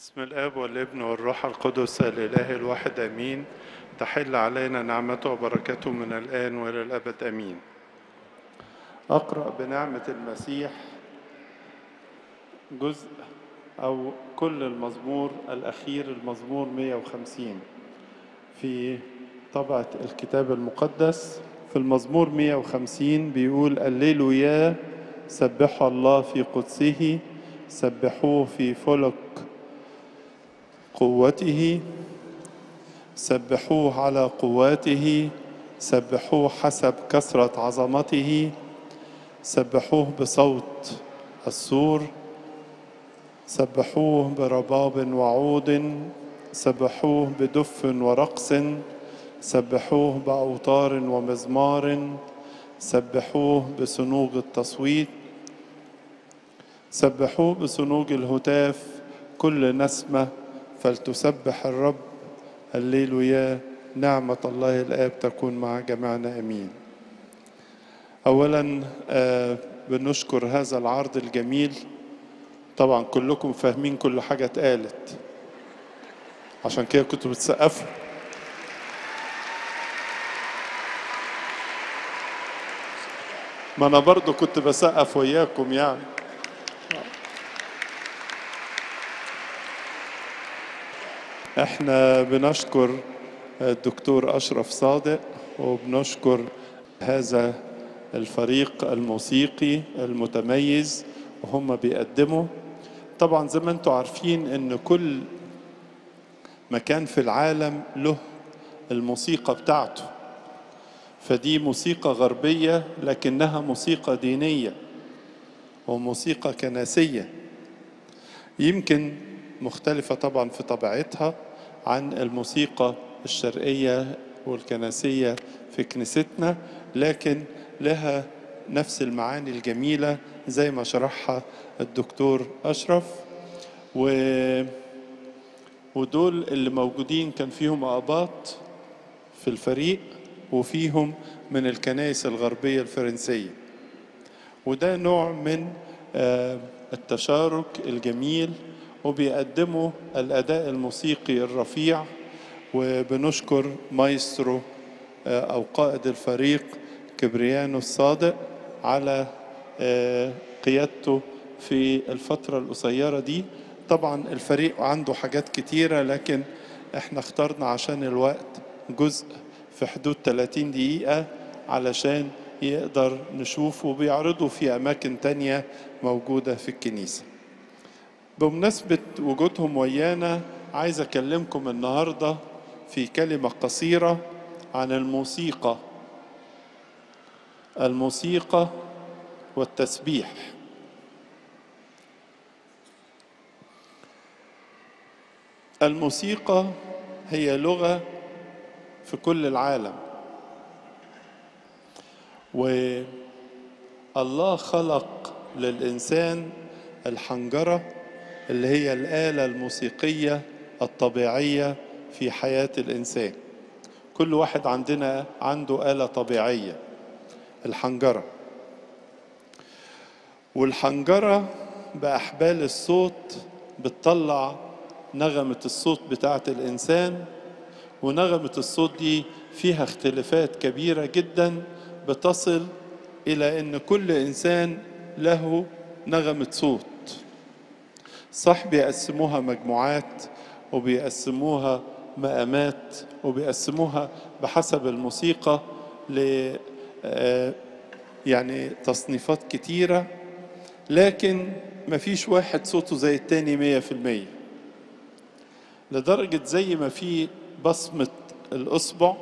بسم الاب والابن والروح القدس الاله الواحد امين تحل علينا نعمته وبركته من الان والى الابد امين اقرا بنعمه المسيح جزء او كل المزمور الاخير المزمور 150 في طبعه الكتاب المقدس في المزمور 150 بيقول الليلويا سبحوا الله في قدسه سبحوه في فلك قوته سبحوه على قواته سبحوه حسب كثرة عظمته سبحوه بصوت السور سبحوه برباب وعود سبحوه بدف ورقص سبحوه بأوتار ومزمار سبحوه بصنوج التصويت سبحوه بصنوج الهتاف كل نسمه فلتسبح الرب الليلويا نعمة الله الآب تكون مع جميعنا أمين أولا آه بنشكر هذا العرض الجميل طبعا كلكم فاهمين كل حاجة اتقالت عشان كده كنتوا بتسقفوا ما أنا برضو كنت بسقف وياكم يعني احنا بنشكر الدكتور اشرف صادق وبنشكر هذا الفريق الموسيقي المتميز وهم بيقدموا طبعا زي ما انتم عارفين ان كل مكان في العالم له الموسيقى بتاعته فدي موسيقى غربيه لكنها موسيقى دينيه وموسيقى كنسيه يمكن مختلفة طبعا في طبيعتها عن الموسيقى الشرقية والكنسية في كنيستنا لكن لها نفس المعاني الجميلة زي ما شرحها الدكتور أشرف و ودول اللي موجودين كان فيهم آباط في الفريق وفيهم من الكنائس الغربية الفرنسية وده نوع من التشارك الجميل وبيقدموا الأداء الموسيقي الرفيع وبنشكر مايسترو أو قائد الفريق كبريانو الصادق على قيادته في الفترة القصيرة دي طبعا الفريق عنده حاجات كتيرة لكن احنا اخترنا عشان الوقت جزء في حدود 30 دقيقة علشان يقدر نشوفه بيعرضوا في أماكن تانية موجودة في الكنيسة بمناسبة وجودهم ويانا عايز أكلمكم النهاردة في كلمة قصيرة عن الموسيقى الموسيقى والتسبيح الموسيقى هي لغة في كل العالم والله خلق للإنسان الحنجرة اللي هي الآلة الموسيقية الطبيعية في حياة الإنسان كل واحد عندنا عنده آلة طبيعية الحنجرة والحنجرة بأحبال الصوت بتطلع نغمة الصوت بتاعة الإنسان ونغمة الصوت دي فيها اختلافات كبيرة جدا بتصل إلى أن كل إنسان له نغمة صوت صح بيقسموها مجموعات وبيقسموها مقامات وبيقسموها بحسب الموسيقى ل يعني تصنيفات كتيرة لكن مفيش واحد صوته زي التاني مية في المية لدرجة زي ما في بصمة الأصبع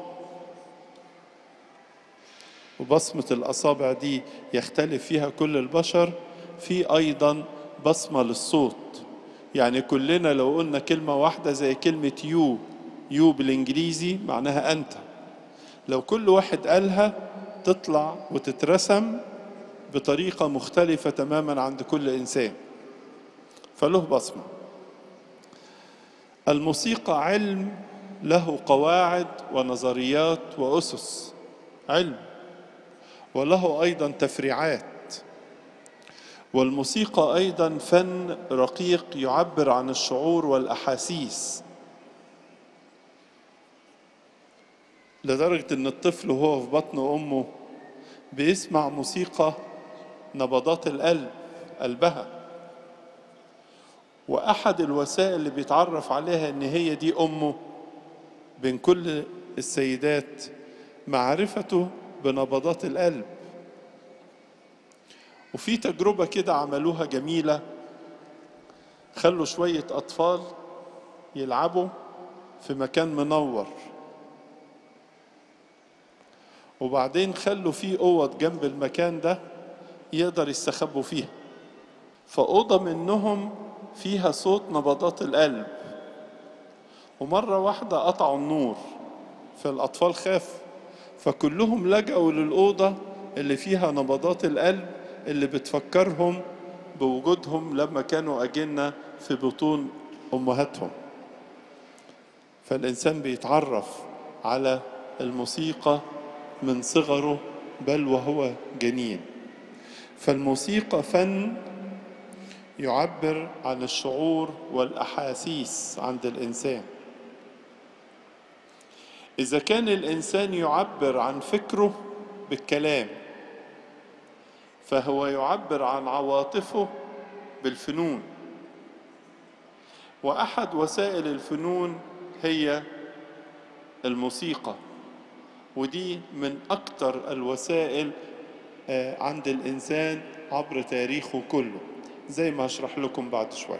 وبصمة الأصابع دي يختلف فيها كل البشر في أيضا بصمة للصوت يعني كلنا لو قلنا كلمة واحدة زي كلمة يو يو بالإنجليزي معناها أنت لو كل واحد قالها تطلع وتترسم بطريقة مختلفة تماما عند كل إنسان فله بصمة الموسيقى علم له قواعد ونظريات وأسس علم وله أيضا تفريعات والموسيقى ايضا فن رقيق يعبر عن الشعور والاحاسيس لدرجه ان الطفل وهو في بطن امه بيسمع موسيقى نبضات القلب قلبها واحد الوسائل اللي بيتعرف عليها ان هي دي امه بين كل السيدات معرفته بنبضات القلب وفي تجربة كده عملوها جميلة خلوا شوية أطفال يلعبوا في مكان منور وبعدين خلوا فيه أوض جنب المكان ده يقدر يستخبوا فيها فأوضة منهم فيها صوت نبضات القلب ومرة واحدة قطعوا النور فالأطفال خافوا فكلهم لجأوا للأوضة اللي فيها نبضات القلب اللي بتفكرهم بوجودهم لما كانوا أجنة في بطون أمهاتهم فالإنسان بيتعرف على الموسيقى من صغره بل وهو جنين فالموسيقى فن يعبر عن الشعور والأحاسيس عند الإنسان إذا كان الإنسان يعبر عن فكره بالكلام فهو يعبر عن عواطفه بالفنون واحد وسائل الفنون هي الموسيقى ودي من اكتر الوسائل عند الانسان عبر تاريخه كله زي ما هشرح لكم بعد شويه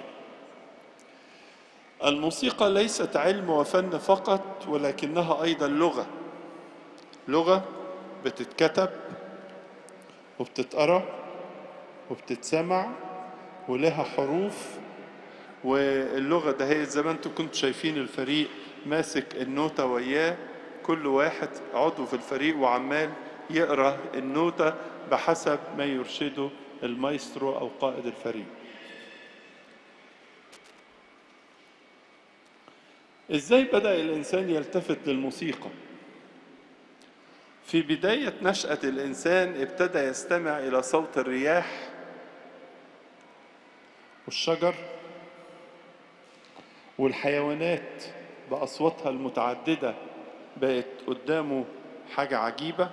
الموسيقى ليست علم وفن فقط ولكنها ايضا لغه لغه بتتكتب وبتتقرا وبتتسمع ولها حروف واللغة ده هي زي ما انتم كنتوا شايفين الفريق ماسك النوتة وياه كل واحد عضو في الفريق وعمال يقرا النوتة بحسب ما يرشده المايسترو أو قائد الفريق ازاي بدأ الإنسان يلتفت للموسيقى في بداية نشأة الإنسان ابتدى يستمع إلى صوت الرياح والشجر والحيوانات بأصواتها المتعددة بقت قدامه حاجة عجيبة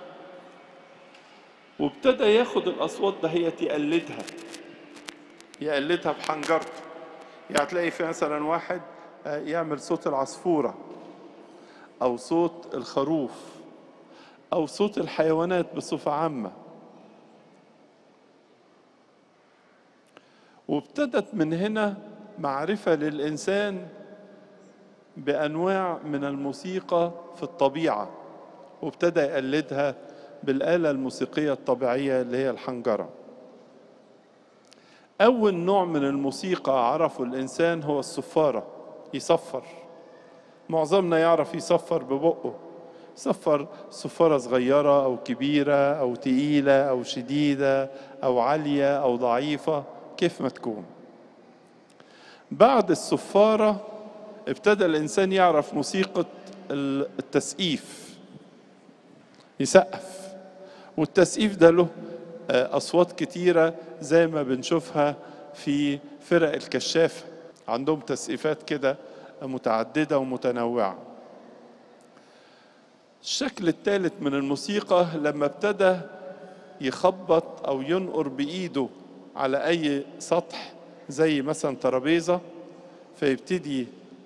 وابتدى ياخد الأصوات دهيت يقلدها يقلدها بحنجرته يعني تلاقي في مثلا واحد يعمل صوت العصفورة أو صوت الخروف أو صوت الحيوانات بصفة عامة وابتدت من هنا معرفة للإنسان بأنواع من الموسيقى في الطبيعة وابتدى يقلدها بالآلة الموسيقية الطبيعية اللي هي الحنجرة أول نوع من الموسيقى عرفه الإنسان هو الصفارة يصفر معظمنا يعرف يصفر ببقه صفر صفارة صغيرة أو كبيرة أو تقيلة أو شديدة أو عالية أو ضعيفة كيف ما تكون بعد الصفارة ابتدى الإنسان يعرف موسيقى التسقيف يسقف والتسقيف ده له أصوات كتيرة زي ما بنشوفها في فرق الكشافة عندهم تسقيفات كده متعددة ومتنوعة الشكل الثالث من الموسيقى لما ابتدى يخبط او ينقر بايده على اي سطح زي مثلا ترابيزه فيبتدي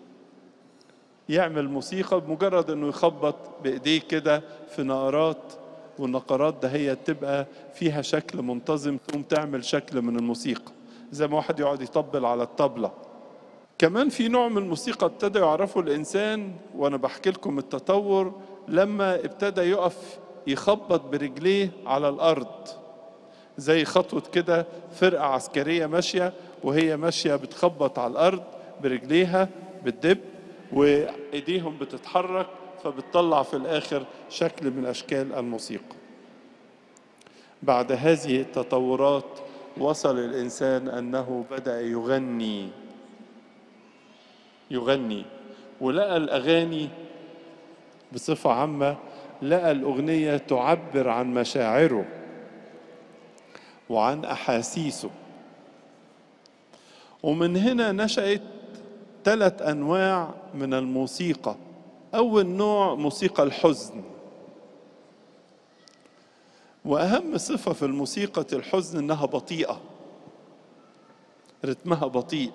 يعمل موسيقى بمجرد انه يخبط بايديه كده في نقرات والنقرات ده هي تبقى فيها شكل منتظم تقوم تعمل شكل من الموسيقى زي ما واحد يقعد يطبل على الطبله كمان في نوع من الموسيقى ابتدى يعرفه الانسان وانا بحكي لكم التطور لما ابتدى يقف يخبط برجليه على الارض زي خطوة كده فرقة عسكرية ماشية وهي ماشية بتخبط على الأرض برجليها بتدب وإيديهم بتتحرك فبتطلع في الآخر شكل من أشكال الموسيقى بعد هذه التطورات وصل الإنسان أنه بدأ يغني يغني ولقى الأغاني بصفة عامة لقى الأغنية تعبر عن مشاعره وعن أحاسيسه ومن هنا نشأت ثلاث أنواع من الموسيقى أول نوع موسيقى الحزن وأهم صفة في الموسيقى الحزن إنها بطيئة رتمها بطيء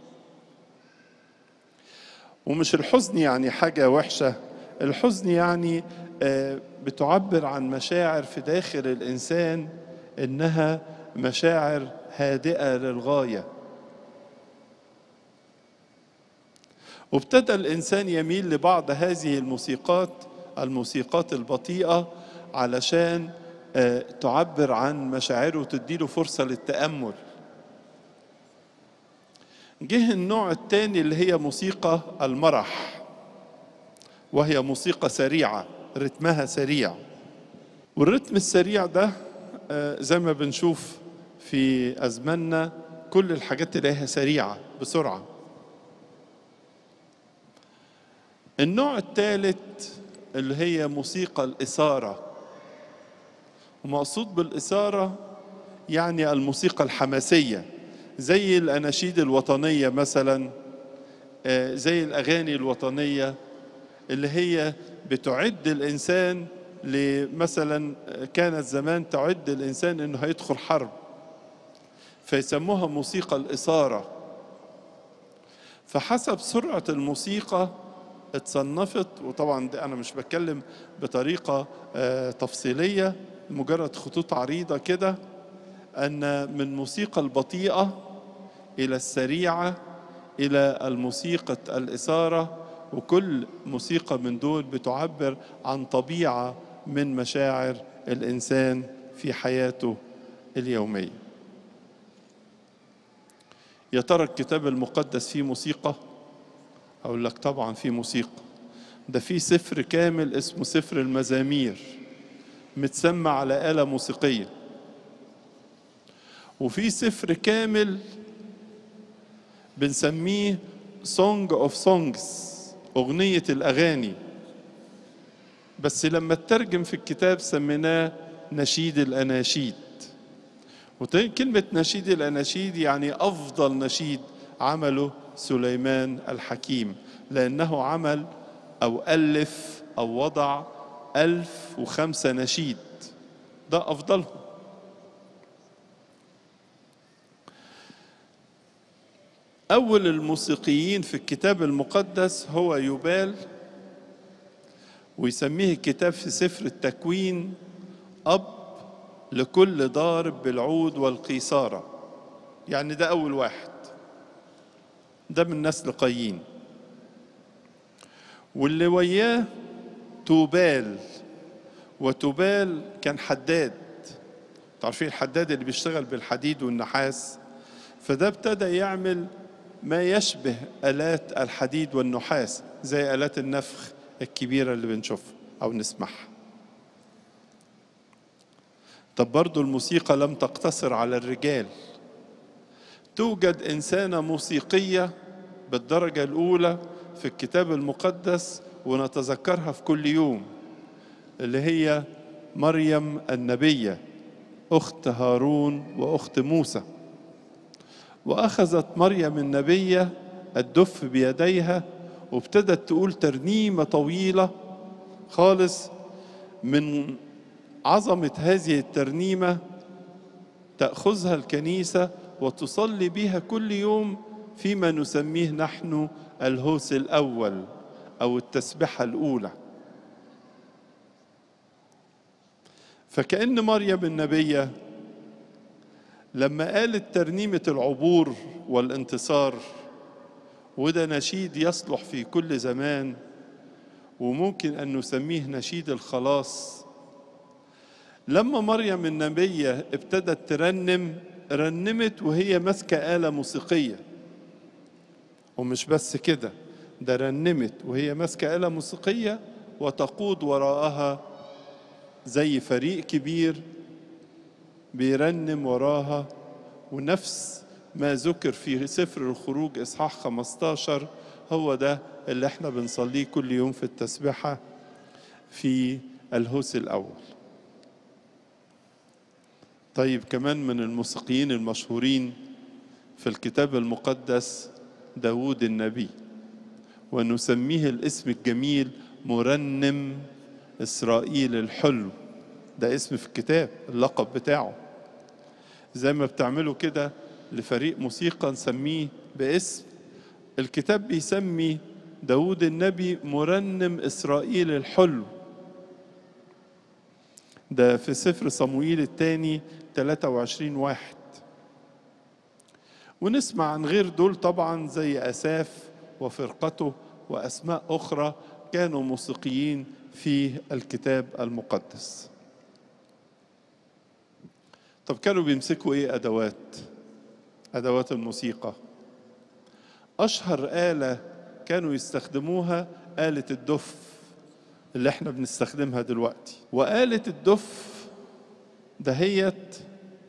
ومش الحزن يعني حاجة وحشة الحزن يعني بتعبر عن مشاعر في داخل الإنسان إنها مشاعر هادئة للغاية وابتدى الإنسان يميل لبعض هذه الموسيقات الموسيقات البطيئة علشان تعبر عن مشاعره وتديله فرصة للتأمل جه النوع الثاني اللي هي موسيقى المرح وهي موسيقى سريعة رتمها سريع والرتم السريع ده زي ما بنشوف في أزماننا كل الحاجات تلاقيها سريعة بسرعة النوع الثالث اللي هي موسيقى الإثارة ومقصود بالإثارة يعني الموسيقى الحماسية زي الأناشيد الوطنية مثلا زي الأغاني الوطنية اللي هي بتعد الإنسان مثلا كانت زمان تعد الإنسان إنه هيدخل حرب فيسموها موسيقى الإثارة فحسب سرعة الموسيقى اتصنفت وطبعا أنا مش بتكلم بطريقة تفصيلية مجرد خطوط عريضة كده أن من موسيقى البطيئة إلى السريعة إلى الموسيقى الإثارة وكل موسيقى من دول بتعبر عن طبيعة من مشاعر الإنسان في حياته اليومية يا ترى الكتاب المقدس فيه موسيقى أقول لك طبعا فيه موسيقى ده فيه سفر كامل اسمه سفر المزامير متسمى على آلة موسيقية وفي سفر كامل بنسميه Song of Songs أغنية الأغاني بس لما اترجم في الكتاب سميناه نشيد الأناشيد وكلمة نشيد الأناشيد يعني أفضل نشيد عمله سليمان الحكيم لأنه عمل أو ألف أو وضع ألف وخمسة نشيد ده أفضلهم أول الموسيقيين في الكتاب المقدس هو يبال ويسميه الكتاب في سفر التكوين أب لكل ضارب بالعود والقيصارة يعني ده أول واحد ده من نسل قايين واللي وياه توبال وتوبال كان حداد تعرفين الحداد اللي بيشتغل بالحديد والنحاس فده ابتدى يعمل ما يشبه آلات الحديد والنحاس زي آلات النفخ الكبيرة اللي بنشوفها أو نسمعها طب برضو الموسيقى لم تقتصر على الرجال توجد إنسانة موسيقية بالدرجة الأولى في الكتاب المقدس ونتذكرها في كل يوم اللي هي مريم النبية أخت هارون وأخت موسى وأخذت مريم النبية الدف بيديها وابتدت تقول ترنيمة طويلة خالص من عظمة هذه الترنيمة تأخذها الكنيسة وتصلي بها كل يوم فيما نسميه نحن الهوس الأول أو التسبحة الأولى فكأن مريم النبية لما قالت ترنيمة العبور والانتصار وده نشيد يصلح في كل زمان وممكن أن نسميه نشيد الخلاص لما مريم النبية ابتدت ترنم رنمت وهي ماسكة آلة موسيقية ومش بس كده ده رنمت وهي ماسكة آلة موسيقية وتقود وراءها زي فريق كبير بيرنم وراها ونفس ما ذكر في سفر الخروج إصحاح 15 هو ده اللي احنا بنصليه كل يوم في التسبحة في الهوس الأول طيب كمان من الموسيقيين المشهورين في الكتاب المقدس داود النبي ونسميه الاسم الجميل مرنم إسرائيل الحلو ده اسم في الكتاب اللقب بتاعه زي ما بتعملوا كده لفريق موسيقى نسميه باسم الكتاب بيسمي داود النبي مرنم إسرائيل الحلو ده في سفر صموئيل الثاني 23 واحد ونسمع عن غير دول طبعا زي أساف وفرقته وأسماء أخرى كانوا موسيقيين في الكتاب المقدس طب كانوا بيمسكوا ايه ادوات ادوات الموسيقى اشهر اله كانوا يستخدموها اله الدف اللي احنا بنستخدمها دلوقتي واله الدف دهيت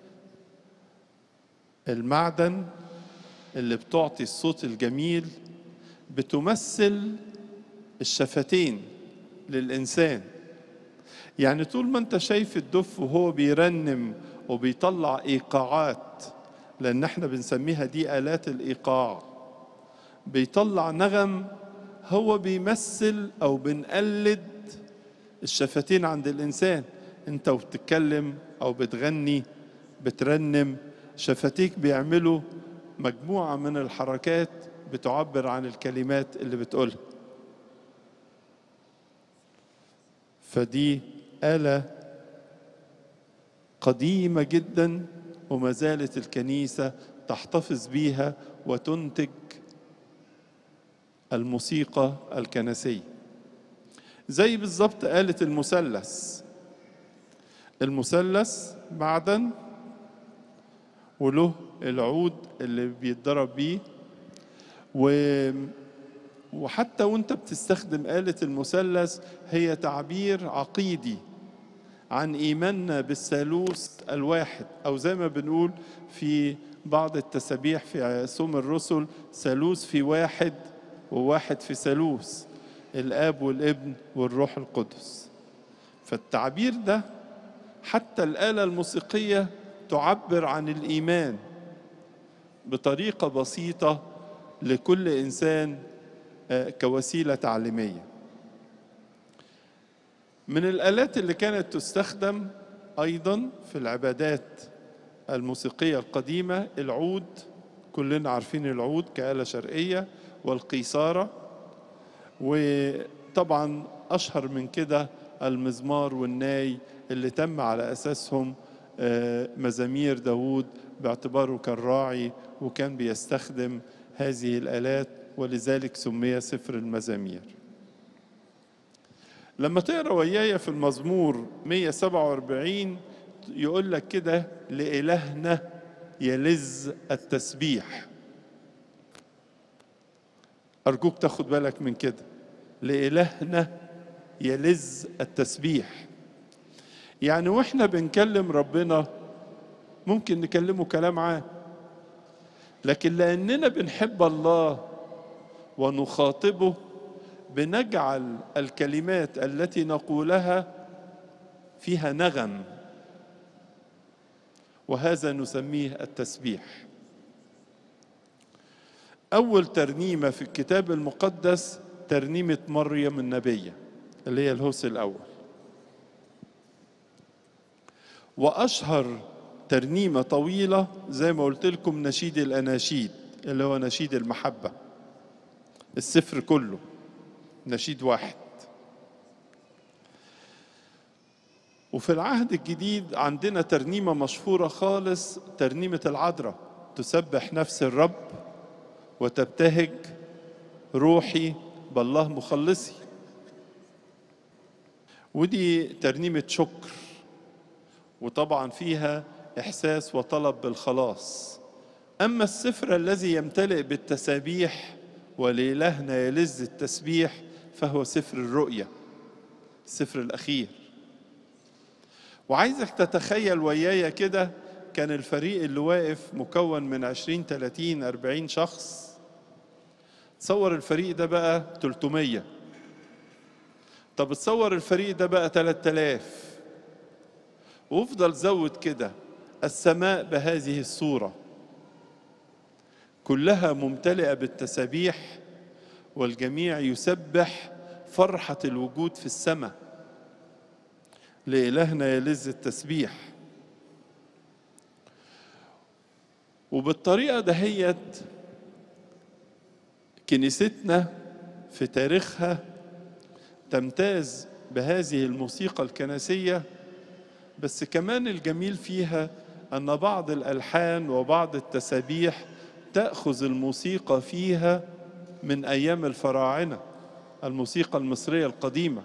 المعدن اللي بتعطي الصوت الجميل بتمثل الشفتين للإنسان يعني طول ما انت شايف الدف وهو بيرنم وبيطلع إيقاعات لأن احنا بنسميها دي آلات الإيقاع بيطلع نغم هو بيمثل أو بنقلد الشفتين عند الإنسان انت وبتتكلم أو بتغني بترنم شفتيك بيعملوا مجموعة من الحركات بتعبر عن الكلمات اللي بتقولها فدي آلة قديمة جدا وما زالت الكنيسة تحتفظ بيها وتنتج الموسيقى الكنسية زي بالظبط آلة المثلث المثلث معدن وله العود اللي بيتضرب بيه و وحتى وانت بتستخدم آلة المثلث هي تعبير عقيدي عن إيماننا بالثالوث الواحد أو زي ما بنقول في بعض التسابيح في صوم الرسل ثالوث في واحد وواحد في ثالوث الآب والابن والروح القدس فالتعبير ده حتى الآلة الموسيقية تعبر عن الإيمان بطريقة بسيطة لكل إنسان كوسيلة تعليمية من الآلات اللي كانت تستخدم أيضا في العبادات الموسيقية القديمة العود كلنا عارفين العود كآلة شرقية والقيثارة وطبعا أشهر من كده المزمار والناي اللي تم على أساسهم مزامير داود باعتباره كان راعي وكان بيستخدم هذه الآلات ولذلك سمي سفر المزامير لما تقرا ويايا في المزمور 147 يقول لك كده لإلهنا يلذ التسبيح أرجوك تاخد بالك من كده لإلهنا يلذ التسبيح يعني واحنا بنكلم ربنا ممكن نكلمه كلام عام لكن لأننا بنحب الله ونخاطبه بنجعل الكلمات التي نقولها فيها نغم وهذا نسميه التسبيح أول ترنيمة في الكتاب المقدس ترنيمة مريم النبية اللي هي الهوس الأول وأشهر ترنيمة طويلة زي ما قلت لكم نشيد الأناشيد اللي هو نشيد المحبة السفر كله نشيد واحد وفي العهد الجديد عندنا ترنيمة مشهورة خالص ترنيمة العذراء تسبح نفس الرب وتبتهج روحي بالله مخلصي ودي ترنيمة شكر وطبعا فيها إحساس وطلب بالخلاص أما السفر الذي يمتلئ بالتسابيح ولإلهنا يلذ التسبيح فهو سفر الرؤيا السفر الأخير وعايزك تتخيل ويايا كده كان الفريق اللي واقف مكون من 20 30 40 شخص تصور الفريق ده بقى 300 طب تصور الفريق ده بقى 3000 وافضل زود كده السماء بهذه الصورة كلها ممتلئة بالتسابيح والجميع يسبح فرحة الوجود في السماء لإلهنا يلذ التسبيح وبالطريقة دهيت كنيستنا في تاريخها تمتاز بهذه الموسيقى الكنسية بس كمان الجميل فيها أن بعض الألحان وبعض التسابيح تأخذ الموسيقى فيها من أيام الفراعنة الموسيقى المصرية القديمة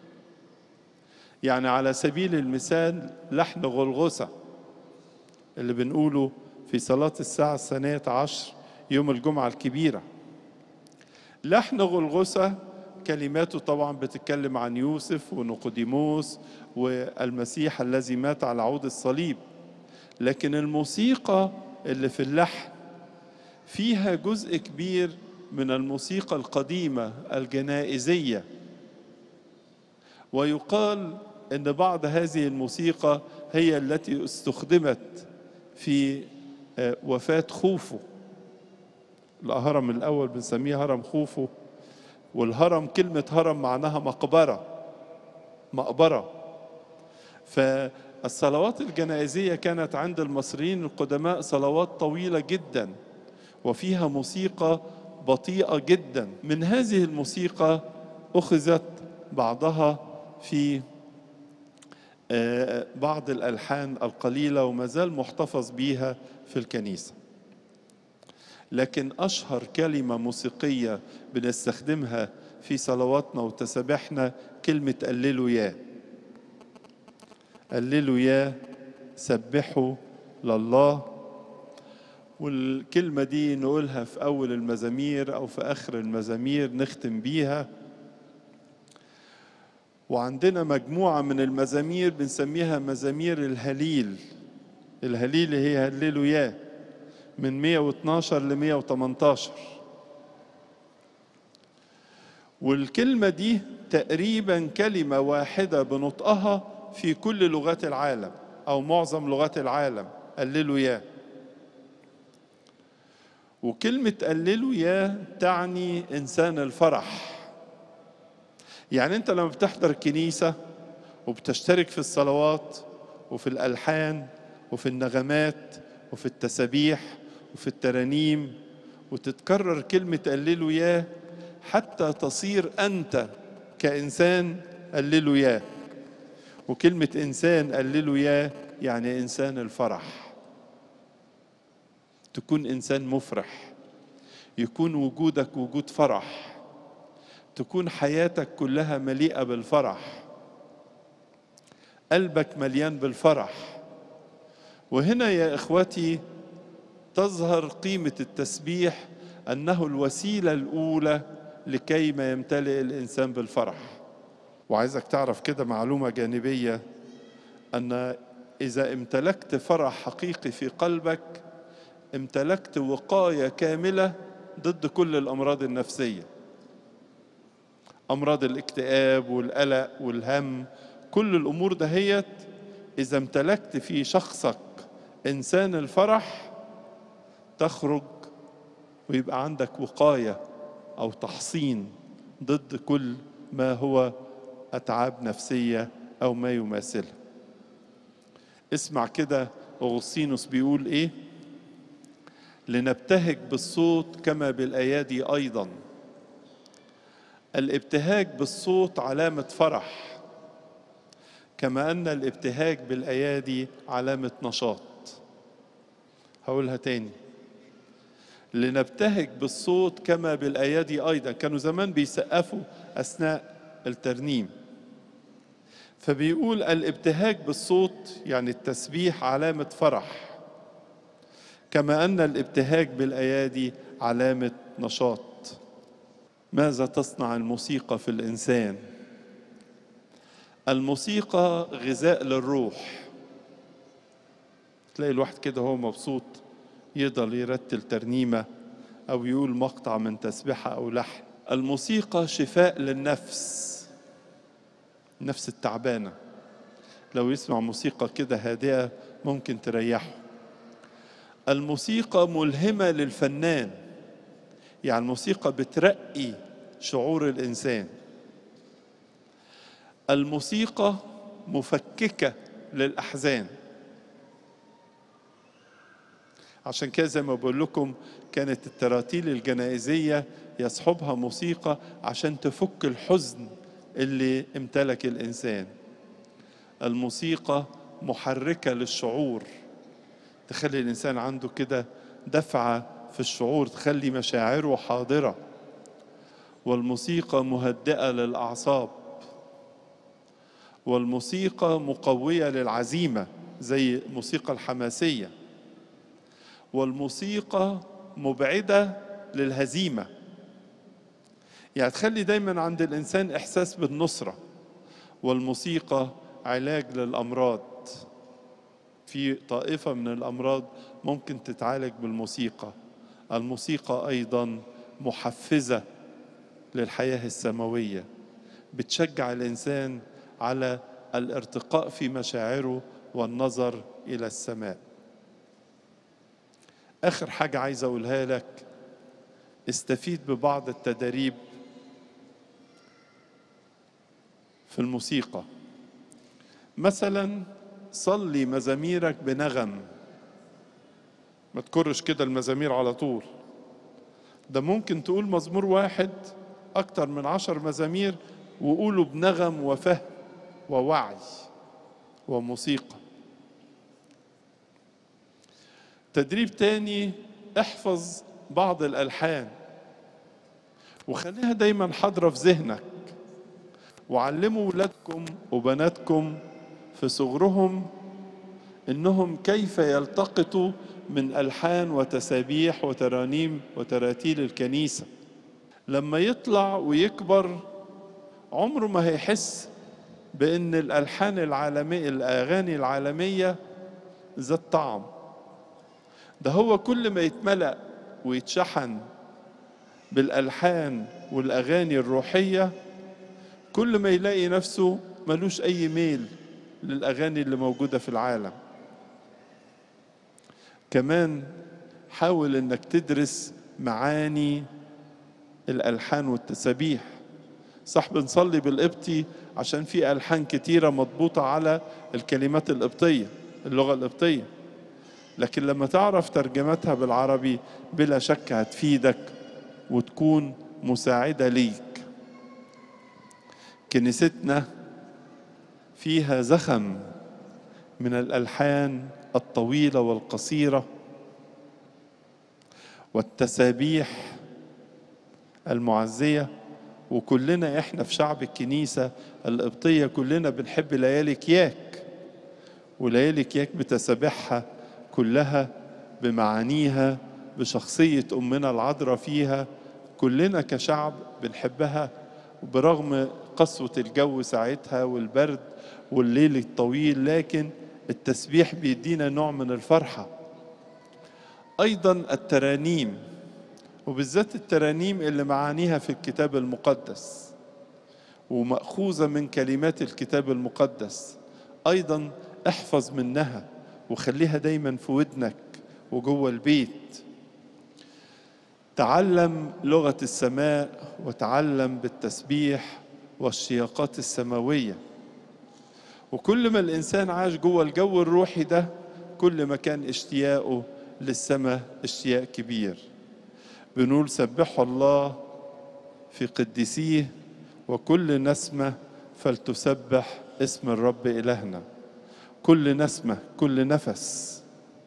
يعني على سبيل المثال لحن غلغسة اللي بنقوله في صلاة الساعة الثانية عشر يوم الجمعة الكبيرة لحن غلغسة كلماته طبعا بتتكلم عن يوسف ونقوديموس والمسيح الذي مات على عود الصليب لكن الموسيقى اللي في اللحن فيها جزء كبير من الموسيقى القديمة الجنائزية ويقال ان بعض هذه الموسيقى هي التي استخدمت في وفاة خوفو الهرم الأول بنسميه هرم خوفو والهرم كلمة هرم معناها مقبرة مقبرة فالصلوات الجنائزية كانت عند المصريين القدماء صلوات طويلة جدا وفيها موسيقى بطيئة جدا من هذه الموسيقى أخذت بعضها في بعض الألحان القليلة وما زال محتفظ بيها في الكنيسة لكن أشهر كلمة موسيقية بنستخدمها في صلواتنا وتسابيحنا كلمة قللوا يا قللوا يا سبحوا لله والكلمة دي نقولها في أول المزامير أو في آخر المزامير نختم بيها وعندنا مجموعة من المزامير بنسميها مزامير الهليل الهليل هي هللوا يا من 112 ل 118 والكلمة دي تقريبا كلمة واحدة بنطقها في كل لغات العالم أو معظم لغات العالم قللوا يا وكلمة قللوا يا تعني إنسان الفرح يعني أنت لما بتحضر الكنيسة وبتشترك في الصلوات وفي الألحان وفي النغمات وفي التسابيح وفي الترانيم وتتكرر كلمة قللوا يا حتى تصير أنت كإنسان قللوا يا وكلمة إنسان قللوا يا يعني إنسان الفرح تكون إنسان مفرح يكون وجودك وجود فرح تكون حياتك كلها مليئة بالفرح قلبك مليان بالفرح وهنا يا إخوتي تظهر قيمة التسبيح أنه الوسيلة الأولى لكي ما يمتلئ الإنسان بالفرح وعايزك تعرف كده معلومة جانبية أن إذا امتلكت فرح حقيقي في قلبك امتلكت وقاية كاملة ضد كل الأمراض النفسية أمراض الاكتئاب والقلق والهم كل الأمور دهيت إذا امتلكت في شخصك إنسان الفرح تخرج ويبقى عندك وقاية أو تحصين ضد كل ما هو أتعاب نفسية أو ما يماثلها اسمع كده أغسطينوس بيقول إيه لنبتهج بالصوت كما بالأيادي أيضا الابتهاج بالصوت علامة فرح كما أن الابتهاج بالأيادي علامة نشاط هقولها تاني لنبتهج بالصوت كما بالأيادي أيضا كانوا زمان بيسقفوا أثناء الترنيم فبيقول الابتهاج بالصوت يعني التسبيح علامة فرح كما أن الابتهاج بالأيادي علامة نشاط ماذا تصنع الموسيقى في الإنسان الموسيقى غذاء للروح تلاقي الواحد كده هو مبسوط يقدر يرتل ترنيمة أو يقول مقطع من تسبحة أو لحن الموسيقى شفاء للنفس النفس التعبانة لو يسمع موسيقى كده هادئة ممكن تريحه الموسيقى ملهمة للفنان يعني الموسيقى بترقي شعور الإنسان الموسيقى مفككة للأحزان عشان كده زي ما بقول لكم كانت التراتيل الجنائزية يصحبها موسيقى عشان تفك الحزن اللي امتلك الإنسان الموسيقى محركة للشعور تخلي الإنسان عنده كده دفعة في الشعور تخلي مشاعره حاضرة والموسيقى مهدئة للأعصاب والموسيقى مقوية للعزيمة زي الموسيقى الحماسية والموسيقى مبعدة للهزيمة يعني تخلي دايما عند الإنسان إحساس بالنصرة والموسيقى علاج للأمراض في طائفة من الأمراض ممكن تتعالج بالموسيقى الموسيقى أيضا محفزة للحياة السماوية بتشجع الإنسان على الارتقاء في مشاعره والنظر إلى السماء آخر حاجة عايز أقولها لك استفيد ببعض التدريب في الموسيقى مثلا صلي مزاميرك بنغم ما تكرش كده المزامير على طول ده ممكن تقول مزمور واحد أكتر من عشر مزامير وقوله بنغم وفهم ووعي وموسيقى تدريب تاني احفظ بعض الألحان وخليها دايما حاضرة في ذهنك وعلموا ولادكم وبناتكم في صغرهم انهم كيف يلتقطوا من الحان وتسابيح وترانيم وتراتيل الكنيسه لما يطلع ويكبر عمره ما هيحس بان الالحان العالميه الاغاني العالميه ذات طعم ده هو كل ما يتملأ ويتشحن بالالحان والاغاني الروحيه كل ما يلاقي نفسه ملوش اي ميل للاغاني اللي موجوده في العالم كمان حاول انك تدرس معاني الالحان والتسابيح صح بنصلي بالقبطي عشان في الحان كتيره مضبوطه على الكلمات القبطيه اللغه القبطيه لكن لما تعرف ترجمتها بالعربي بلا شك هتفيدك وتكون مساعده ليك كنيستنا فيها زخم من الالحان الطويله والقصيره والتسابيح المعزيه وكلنا احنا في شعب الكنيسه القبطيه كلنا بنحب ليالي كياك وليالي كياك بتسابيحها كلها بمعانيها بشخصيه امنا العذراء فيها كلنا كشعب بنحبها برغم قسوة الجو ساعتها والبرد والليل الطويل لكن التسبيح بيدينا نوع من الفرحة أيضا الترانيم وبالذات الترانيم اللي معانيها في الكتاب المقدس ومأخوذة من كلمات الكتاب المقدس أيضا احفظ منها وخليها دايما في ودنك وجوه البيت تعلم لغة السماء وتعلم بالتسبيح والشياقات السماوية وكل ما الإنسان عاش جوه الجو الروحي ده كل ما كان اشتياقه للسماء اشتياق كبير بنقول سبحوا الله في قديسيه وكل نسمة فلتسبح اسم الرب إلهنا كل نسمة كل نفس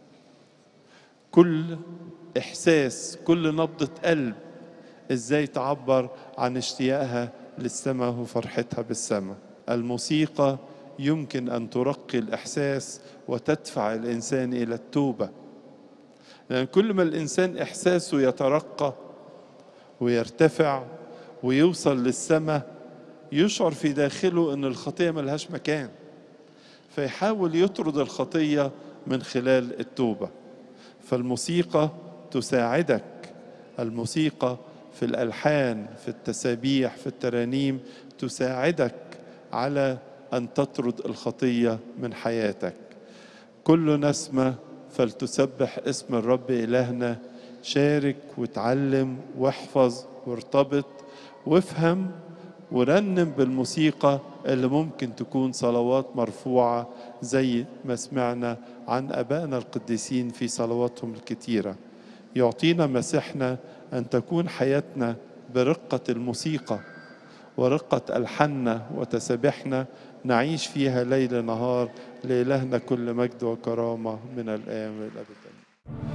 كل إحساس كل نبضة قلب إزاي تعبر عن اشتياقها للسماء وفرحتها بالسماء الموسيقى يمكن أن ترقي الإحساس وتدفع الإنسان إلى التوبة لأن كل ما الإنسان إحساسه يترقى ويرتفع ويوصل للسماء يشعر في داخله أن الخطية ملهاش مكان فيحاول يطرد الخطية من خلال التوبة فالموسيقى تساعدك الموسيقى في الالحان في التسابيح في الترانيم تساعدك على ان تطرد الخطيه من حياتك كل نسمه فلتسبح اسم الرب إلهنا شارك وتعلم واحفظ وارتبط وافهم ورنم بالموسيقى اللي ممكن تكون صلوات مرفوعة زي ما سمعنا عن أبائنا القديسين في صلواتهم الكتيرة يعطينا مسيحنا أن تكون حياتنا برقة الموسيقى ورقة ألحاننا وتسابيحنا نعيش فيها ليل نهار لإلهنا كل مجد وكرامة من الآن والأبد